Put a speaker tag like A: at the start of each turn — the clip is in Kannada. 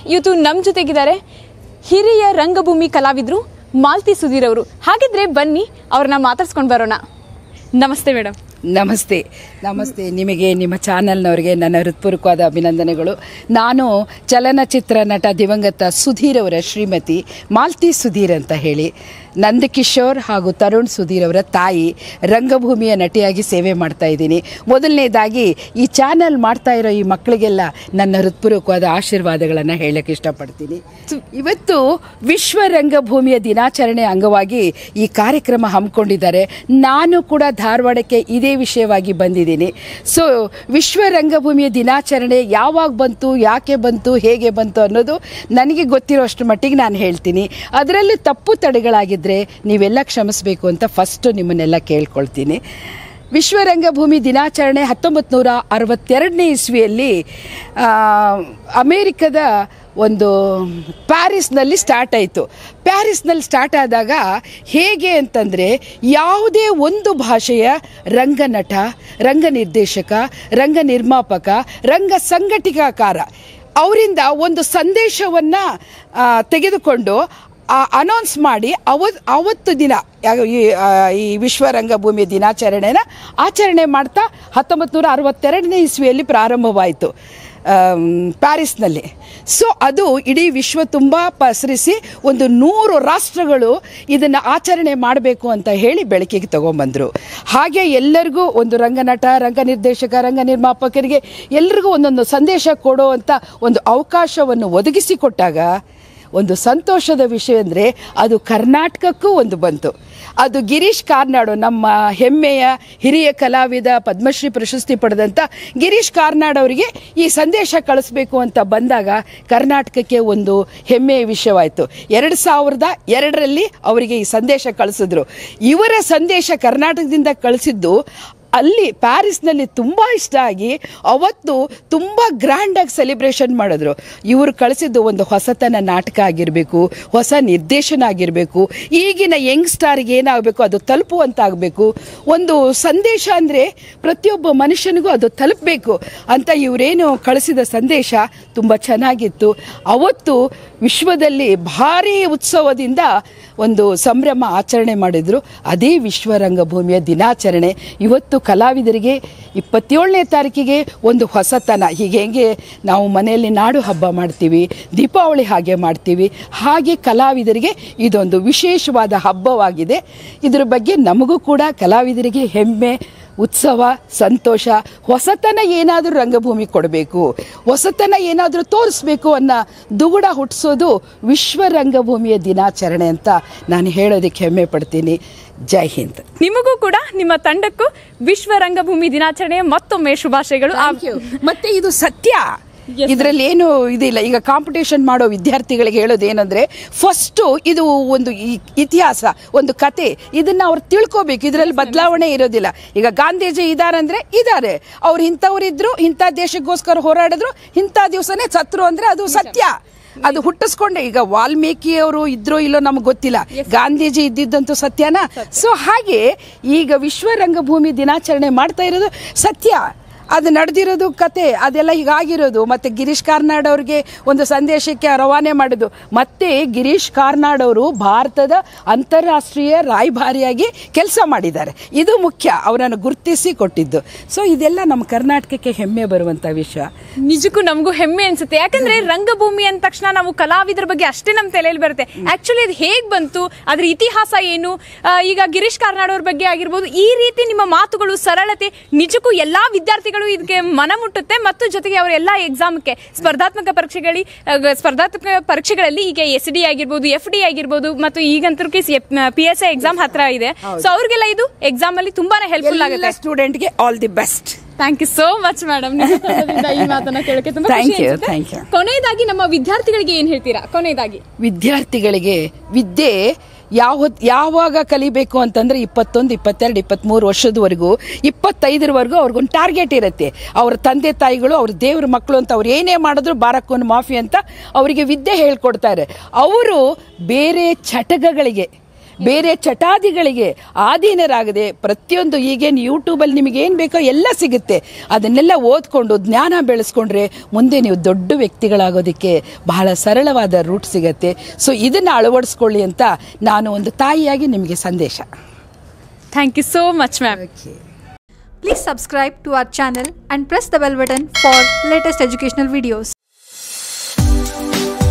A: ಇವತ್ತು ನಮ್ಮ ಜೊತೆಗಿದ್ದಾರೆ ಹಿರಿಯ ರಂಗಭೂಮಿ ಕಲಾವಿದರು ಮಾಲ್ತಿ ಸುಧೀರ್ ಅವರು ಹಾಗಿದ್ರೆ ಬನ್ನಿ ಅವ್ರನ್ನ ಮಾತಾಡ್ಸ್ಕೊಂಡು ಬರೋಣ ನಮಸ್ತೆ ಮೇಡಮ್
B: ನಮಸ್ತೆ ನಮಸ್ತೆ ನಿಮಗೆ ನಿಮ್ಮ ಚಾನಲ್ನವರಿಗೆ ನನ್ನ ಹೃತ್ಪೂರ್ವಕವಾದ ಅಭಿನಂದನೆಗಳು ನಾನು ಚಲನಚಿತ್ರ ನಟ ದಿವಂಗತ ಸುಧೀರ್ ಅವರ ಶ್ರೀಮತಿ ಮಾಲ್ತಿ ಸುಧೀರ್ ಅಂತ ಹೇಳಿ ನಂದಕಿಶೋರ್ ಹಾಗೂ ತರುಣ್ ಸುಧೀರ್ ಅವರ ತಾಯಿ ರಂಗಭೂಮಿಯ ನಟಿಯಾಗಿ ಸೇವೆ ಮಾಡ್ತಾ ಇದ್ದೀನಿ ಮೊದಲನೇದಾಗಿ ಈ ಚಾನಲ್ ಮಾಡ್ತಾ ಇರೋ ಈ ಮಕ್ಕಳಿಗೆಲ್ಲ ನನ್ನ ಹೃತ್ಪೂರ್ವಕವಾದ ಆಶೀರ್ವಾದಗಳನ್ನು ಹೇಳಕ್ಕೆ ಇಷ್ಟಪಡ್ತೀನಿ ಇವತ್ತು ವಿಶ್ವ ರಂಗಭೂಮಿಯ ದಿನಾಚರಣೆ ಅಂಗವಾಗಿ ಈ ಕಾರ್ಯಕ್ರಮ ಹಮ್ಮಿಕೊಂಡಿದ್ದಾರೆ ನಾನು ಕೂಡ ಧಾರವಾಡಕ್ಕೆ ಇದೇ ವಿಷಯವಾಗಿ ಬಂದಿದ್ದೀನಿ ಸೊ ವಿಶ್ವ ರಂಗಭೂಮಿಯ ದಿನಾಚರಣೆ ಯಾವಾಗ ಬಂತು ಯಾಕೆ ಬಂತು ಹೇಗೆ ಬಂತು ಅನ್ನೋದು ನನಗೆ ಗೊತ್ತಿರೋಷ್ಟು ಮಟ್ಟಿಗೆ ನಾನು ಹೇಳ್ತೀನಿ ಅದರಲ್ಲಿ ತಪ್ಪು ತಡೆಗಳಾಗಿದ್ದರೆ ನೀವೆಲ್ಲ ಕ್ಷಮಿಸಬೇಕು ಅಂತ ಫಸ್ಟು ನಿಮ್ಮನ್ನೆಲ್ಲ ಕೇಳ್ಕೊಳ್ತೀನಿ ವಿಶ್ವ ರಂಗಭೂಮಿ ದಿನಾಚರಣೆ ಹತ್ತೊಂಬತ್ತು ನೂರ ಅರವತ್ತೆರಡನೇ ಇಸ್ವಿಯಲ್ಲಿ ಆ, ಅಮೇರಿಕದ ಒಂದು ಪ್ಯಾರಿಸ್ನಲ್ಲಿ ಸ್ಟಾರ್ಟ್ ಆಯಿತು ಪ್ಯಾರಿಸ್ನಲ್ಲಿ ಸ್ಟಾರ್ಟ್ ಆದಾಗ ಹೇಗೆ ಅಂತಂದರೆ ಯಾವುದೇ ಒಂದು ಭಾಷೆಯ ರಂಗನಟ ರಂಗ ನಿರ್ದೇಶಕ ರಂಗ ನಿರ್ಮಾಪಕ ರಂಗ ಸಂಘಟಕಕಾರ ಅವರಿಂದ ಒಂದು ಸಂದೇಶವನ್ನು ತೆಗೆದುಕೊಂಡು ಅನೌನ್ಸ್ ಮಾಡಿ ಅವತ್ ಅವತ್ತು ದಿನ ಯಾವ- ಈ ಆ, ಈ ವಿಶ್ವ ರಂಗಭೂಮಿ ದಿನಾಚರಣೆನ ಆಚರಣೆ ಮಾಡ್ತಾ ಹತ್ತೊಂಬತ್ತು ನೂರ ಅರವತ್ತೆರಡನೇ ಇಸ್ವಿಯಲ್ಲಿ ಪ್ರಾರಂಭವಾಯಿತು ಆಮ್, ಪ್ಯಾರಿಸ್ನಲ್ಲಿ ಸೊ ಅದು ಇಡೀ ವಿಶ್ವ ತುಂಬ ಪಸರಿಸಿ ಒಂದು ನೂರು ರಾಷ್ಟ್ರಗಳು ಇದನ್ನು ಆಚರಣೆ ಮಾಡಬೇಕು ಅಂತ ಹೇಳಿ ಬೆಳಕಿಗೆ ತಗೊಂಬಂದರು ಹಾಗೆ ಎಲ್ಲರಿಗೂ ಒಂದು ರಂಗನಟ ರಂಗ ನಿರ್ದೇಶಕ ರಂಗ ನಿರ್ಮಾಪಕರಿಗೆ ಎಲ್ರಿಗೂ ಒಂದೊಂದು ಸಂದೇಶ ಕೊಡೋ ಅಂತ ಒಂದು ಅವಕಾಶವನ್ನು ಒದಗಿಸಿಕೊಟ್ಟಾಗ ಒಂದು ಸಂತೋಷದ ವಿಷಯ ಅಂದರೆ ಅದು ಕರ್ನಾಟಕಕ್ಕೂ ಒಂದು ಬಂತು ಅದು ಗಿರೀಶ್ ಕಾರ್ನಾಡು ನಮ್ಮ ಹೆಮ್ಮೆಯ ಹಿರಿಯ ಕಲಾವಿದ ಪದ್ಮಶ್ರೀ ಪ್ರಶಸ್ತಿ ಪಡೆದಂಥ ಗಿರೀಶ್ ಕಾರ್ನಾಡ್ ಅವರಿಗೆ ಈ ಸಂದೇಶ ಕಳಿಸ್ಬೇಕು ಅಂತ ಬಂದಾಗ ಕರ್ನಾಟಕಕ್ಕೆ ಒಂದು ಹೆಮ್ಮೆಯ ವಿಷಯವಾಯಿತು ಎರಡು ಸಾವಿರದ ಎರಡರಲ್ಲಿ ಅವರಿಗೆ ಈ ಸಂದೇಶ ಕಳಿಸಿದ್ರು ಇವರ ಸಂದೇಶ ಕರ್ನಾಟಕದಿಂದ ಕಳಿಸಿದ್ದು ಅಲ್ಲಿ ಪ್ಯಾರಿಸ್ನಲ್ಲಿ ತುಂಬ ಇಷ್ಟ ಆಗಿ ಅವತ್ತು ತುಂಬ ಗ್ರ್ಯಾಂಡಾಗಿ ಸೆಲೆಬ್ರೇಷನ್ ಮಾಡಿದ್ರು ಇವರು ಕಳಿಸಿದ್ದು ಒಂದು ಹೊಸತನ ನಾಟಕ ಆಗಿರಬೇಕು ಹೊಸ ನಿರ್ದೇಶನ ಆಗಿರಬೇಕು ಈಗಿನ ಯಂಗ್ ಸ್ಟಾರ್ಗೆ ಏನಾಗಬೇಕು ಅದು ತಲುಪುವಂತಾಗಬೇಕು ಒಂದು ಸಂದೇಶ ಅಂದರೆ ಪ್ರತಿಯೊಬ್ಬ ಮನುಷ್ಯನಿಗೂ ಅದು ತಲುಪಬೇಕು ಅಂತ ಇವರೇನು ಕಳಿಸಿದ ಸಂದೇಶ ತುಂಬ ಚೆನ್ನಾಗಿತ್ತು ಅವತ್ತು ವಿಶ್ವದಲ್ಲಿ ಭಾರೀ ಉತ್ಸವದಿಂದ ಒಂದು ಸಂಭ್ರಮ ಆಚರಣೆ ಮಾಡಿದ್ರು ಅದೇ ವಿಶ್ವ ರಂಗಭೂಮಿಯ ದಿನಾಚರಣೆ ಇವತ್ತು ಕಲಾವಿದರಿಗೆ ಇಪ್ಪತ್ತೇಳನೇ ತಾರೀಕಿಗೆ ಒಂದು ಹೊಸತನ ಹೀಗೆ ಹೆಂಗೆ ನಾವು ಮನೆಯಲ್ಲಿ ನಾಡು ಹಬ್ಬ ಮಾಡ್ತೀವಿ ದೀಪಾವಳಿ ಹಾಗೆ ಮಾಡ್ತೀವಿ ಹಾಗೆ ಕಲಾವಿದರಿಗೆ ಇದೊಂದು ವಿಶೇಷವಾದ ಹಬ್ಬವಾಗಿದೆ ಇದರ ಬಗ್ಗೆ ನಮಗೂ ಕೂಡ ಕಲಾವಿದರಿಗೆ ಹೆಮ್ಮೆ ಉತ್ಸವ ಸಂತೋಷ ಹೊಸತನ ಏನಾದರೂ ರಂಗಭೂಮಿ ಕೊಡಬೇಕು ಹೊಸತನ ಏನಾದರೂ ತೋರಿಸ್ಬೇಕು ಅನ್ನೋ ದುಗುಡ ಹುಟ್ಟಿಸೋದು ವಿಶ್ವ ರಂಗಭೂಮಿಯ ದಿನಾಚರಣೆ ಅಂತ ನಾನು ಹೇಳೋದಕ್ಕೆ ಹೆಮ್ಮೆ ಪಡ್ತೀನಿ ಜೈ ಹಿಂದ್
A: ನಿಮಗೂ ಕೂಡ ನಿಮ್ಮ ತಂಡಕ್ಕೂ ವಿಶ್ವ ರಂಗಭೂಮಿ ದಿನಾಚರಣೆಯ ಮತ್ತೊಮ್ಮೆ ಶುಭಾಶಯಗಳು ಆ-
B: ಮತ್ತೆ ಇದು ಸತ್ಯ ಇದರಲ್ಲಿ ಏನು ಇದಿಲ್ಲ ಈಗ ಕಾಂಪಿಟೇಷನ್ ಮಾಡೋ ವಿದ್ಯಾರ್ಥಿಗಳಿಗೆ ಹೇಳೋದು ಏನಂದ್ರೆ ಫಸ್ಟ್ ಇದು ಒಂದು ಇ- ಇತಿಹಾಸ ಒಂದು ಕತೆ ಇದನ್ನ ಅವ್ರು ತಿಳ್ಕೋಬೇಕು ಇದರಲ್ಲಿ ಬದಲಾವಣೆ ಇರೋದಿಲ್ಲ ಈಗ ಗಾಂಧೀಜಿ ಇದಾರಂದ್ರೆ ಇದಾರೆ ಅವ್ರು ಇಂಥವ್ರಿದ್ರು ಇಂಥ ದೇಶಕ್ಕೋಸ್ಕರ ಹೋರಾಡಿದ್ರು ಇಂಥ ದಿವಸನೇ ಸತ್ರು ಅಂದ್ರೆ ಅದು ಸತ್ಯ ಅದು ಹುಟ್ಟಿಸ್ಕೊಂಡೆ ಈಗ ವಾಲ್ಮೀಕಿ ಅವರು ಇದ್ರೋ ಇಲ್ಲೋ ನಮ್ಗೆ ಗೊತ್ತಿಲ್ಲ ಗಾಂಧೀಜಿ ಇದ್ದಿದ್ದಂತೂ ಸತ್ಯನಾ ಸೊ ಹಾಗೆ ಈಗ ವಿಶ್ವ ರಂಗಭೂಮಿ ದಿನಾಚರಣೆ ಮಾಡ್ತಾ ಇರೋದು ಸತ್ಯ ಅದು ನಡೆದಿರೋದು ಕತೆ ಅದೆಲ್ಲ ಹೀಗಾಗಿರೋದು ಮತ್ತೆ ಗಿರೀಶ್ ಕಾರ್ನಾಡ್ ಅವ್ರಿಗೆ ಒಂದು ಸಂದೇಶಕ್ಕೆ ರವಾನೆ ಮಾಡಿದ್ದು ಮತ್ತೆ ಗಿರೀಶ್ ಕಾರ್ನಾಡ್ ಅವರು ಭಾರತದ ಅಂತಾರಾಷ್ಟ್ರೀಯ ರಾಯಭಾರಿಯಾಗಿ ಕೆಲಸ ಮಾಡಿದ್ದಾರೆ ಇದು ಮುಖ್ಯ ಅವರನ್ನು ಗುರುತಿಸಿ ಕೊಟ್ಟಿದ್ದು ಸೊ ಇದೆಲ್ಲ ನಮ್ಮ ಕರ್ನಾಟಕಕ್ಕೆ ಹೆಮ್ಮೆ ಬರುವಂತ ವಿಷಯ
A: ನಿಜಕ್ಕೂ ನಮಗೂ ಹೆಮ್ಮೆ ಅನ್ಸುತ್ತೆ ಯಾಕಂದ್ರೆ ರಂಗಭೂಮಿ ಅಂದ ತಕ್ಷಣ ನಾವು ಕಲಾವಿದರ ಬಗ್ಗೆ ಅಷ್ಟೇ ನಮ್ಮ ತಲೆಯಲ್ಲಿ ಬರುತ್ತೆ ಆಕ್ಚುಲಿ ಅದು ಹೇಗ್ ಬಂತು ಅದ್ರ ಇತಿಹಾಸ ಏನು ಆ, ಈಗ ಗಿರೀಶ್ ಕಾರ್ನಾಡ್ ಅವ್ರ ಬಗ್ಗೆ ಆಗಿರ್ಬೋದು ಈ ರೀತಿ ನಿಮ್ಮ ಮಾತುಗಳು ಸರಳತೆ ನಿಜಕ್ಕೂ ಎಲ್ಲಾ ವಿದ್ಯಾರ್ಥಿಗಳು ಇದಕ್ಕೆ ಮನ ಮುಟ್ಟುತ್ತೆ ಮತ್ತು ಜೊತೆಗೆ ಅವರ ಎಲ್ಲಾ ಎಕ್ಸಾಮ್ಗೆ ಸ್ಪರ್ಧಾತ್ಮಕ ಪರೀಕ್ಷೆಗಳಿ ಆ, ಸ್ಪರ್ಧಾತ್ಮಕ ಪರೀಕ್ಷೆಗಳಲ್ಲಿ ಈಗ ಎಸ್ ಡಿ ಆಗಿರ್ಬೋದು ಎಫ್ ಡಿ ಆಗಿರ್ಬೋದು ಮತ್ತು ಈಗಂತೂ ಪಿ ಎಸ್ ಐ ಎಕ್ಸಾಮ್ ಹತ್ರ ಇದೆ ಸೊ ಅವ್ರಿಗೆಲ್ಲ ಇದು ಎಕ್ಸಾಮ್ ಅಲ್ಲಿ ತುಂಬಾನೇ ಹೆಲ್ಪ್ಫುಲ್
B: ಎಲ್ಲ
A: ಆಗುತ್ತೆ
B: ಸ್ಟೂಡೆಂಟ್ಗೆ all the best
A: thank you so much madam ಈ ಮಾತನ್ನ ಕೇಳಕ್ಕೆ ತುಂಬಾ
B: Thank
A: ಖುಷಿ
B: you,
A: ಅನ್ಸುತ್ತೆ.
B: thank you.
A: ಕೊನೆಯದಾಗಿ ನಮ್ಮ ವಿದ್ಯಾರ್ಥಿಗಳಿಗೆ ಏನ್ ಹೇಳ್ತೀರಾ ಕೊನೆಯದಾಗಿ
B: ವಿದ್ಯಾರ್ಥಿಗಳಿಗೆ ವಿದ್ಯೆ ಯಾವ ಯಾವಾಗ ಕಲಿಬೇಕು ಅಂತಂದ್ರೆ ಇಪ್ಪತ್ತೊಂದು ಇಪ್ಪತ್ತೆರಡು ಇಪ್ಪತ್ತ್ಮೂರು ವರ್ಷದವರೆಗೂ ಇಪ್ಪತ್ತೈದರವರೆಗೂ ಅವ್ರಿಗೊಂದು ಟಾರ್ಗೆಟ್ ಇರುತ್ತೆ ಅವ್ರ ತಂದೆ ತಾಯಿಗಳು ಅವ್ರ ದೇವ್ರ ಮಕ್ಕಳು ಅಂತ ಅವ್ರು ಏನೇ ಮಾಡಿದ್ರು ಬಾರಕ್ಕೊಂದು ಮಾಫಿ ಅಂತ ಅವರಿಗೆ ವಿದ್ಯೆ ಹೇಳ್ಕೊಡ್ತಾರೆ ಅವರು ಬೇರೆ ಚಟಗಳಿಗೆ ಬೇರೆ ಚಟಾದಿಗಳಿಗೆ ಆಧೀನರಾಗದೆ ಪ್ರತಿಯೊಂದು ಈಗೇನು ಯೂಟ್ಯೂಬಲ್ಲಿ ನಿಮಗೆ ಏನು ಬೇಕೋ ಎಲ್ಲ ಸಿಗುತ್ತೆ ಅದನ್ನೆಲ್ಲ ಓದ್ಕೊಂಡು ಜ್ಞಾನ ಬೆಳೆಸ್ಕೊಂಡ್ರೆ ಮುಂದೆ ನೀವು ದೊಡ್ಡ ವ್ಯಕ್ತಿಗಳಾಗೋದಕ್ಕೆ ಬಹಳ ಸರಳವಾದ ರೂಟ್ ಸಿಗತ್ತೆ ಸೊ ಇದನ್ನು ಅಳವಡಿಸ್ಕೊಳ್ಳಿ ಅಂತ ನಾನು ಒಂದು ತಾಯಿಯಾಗಿ ನಿಮಗೆ ಸಂದೇಶ
A: thank you so much ma'am
C: Please subscribe to our channel and press the bell button for latest educational videos.